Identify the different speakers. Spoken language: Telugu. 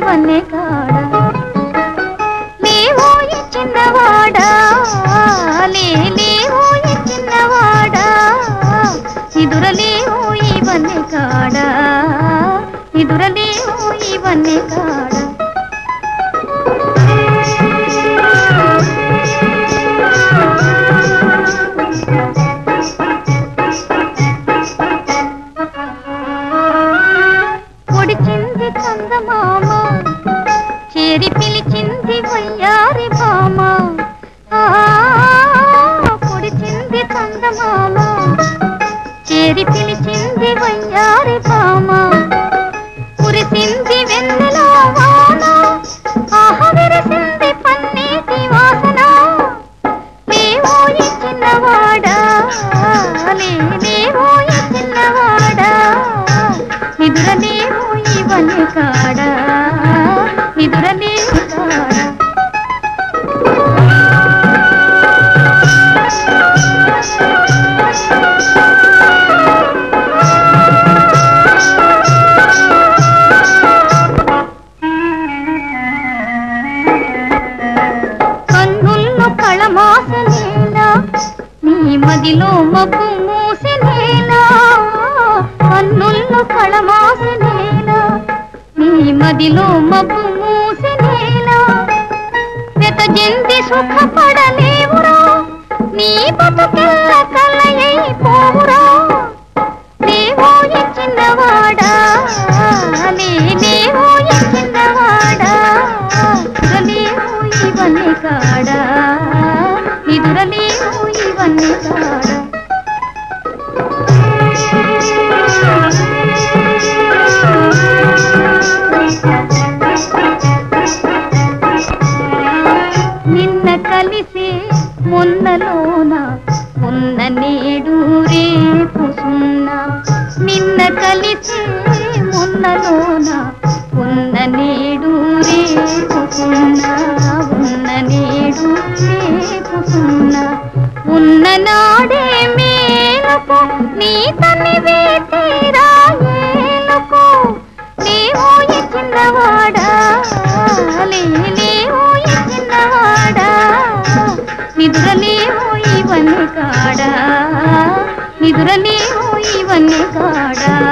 Speaker 1: ఇవన్నీ కాడ లేవో ఈ చిన్నవాడా లే లేవో ఈ చిన్నవాడా ఎదురలేవో ఇవన్నీ కాడ ఎదురలేవో ఇవన్నీ కాడ పొడిచింది చందమామ చేరి పిలిచింది వయ్యారి భామ ఆ, పొడిచింది చందమామ చేరి పిలిచింది వయ్యారి భామ కురిసింది వెన్నెల వాన ఆహ విరిసింది పన్నీటి వాసన లేవో ఈ చిన్నవాడా లే లేవో ఈ చిన్నవాడా నిదురలేవో ఇవన్నీ కాడా నిదురలేవు కాడా కన్నుల్లో కళమాసనేలా నీ మదిలో మబ్బు మూసనేలా కన్నుల్లో కళమాసనేలా నీ మదిలో మబ్బు మూసనేలా వెత జంతి సుఖపడలేవురా నీ బతుకెల్ల కలయైపోవురా లేవో ఈ చిన్నవాడా లే లేవో ఈ చిన్నవాడా నిదురలేవో ఇవన్నీ కాడా నిదురలేవో ఇవన్నీ కాడా నిన్న కలిసి మొన్నలోన ఉన్న నేడు రేపు సున్నా నిన్న కలిసి మొన్నలోన ఉన్న నేడు రేపు సున్నా ఉన్న నేడు రేపు సున్నా ఉన్న నాడే మేలకు నీ తనివే తీరాయేలకు లేవో ఈ చిన్నవాడా లే లేవో ఈ చిన్నవాడా నిదురలేవో ఇవన్నీ కాడా నిదురలేవో ఇవన్నీ కాడా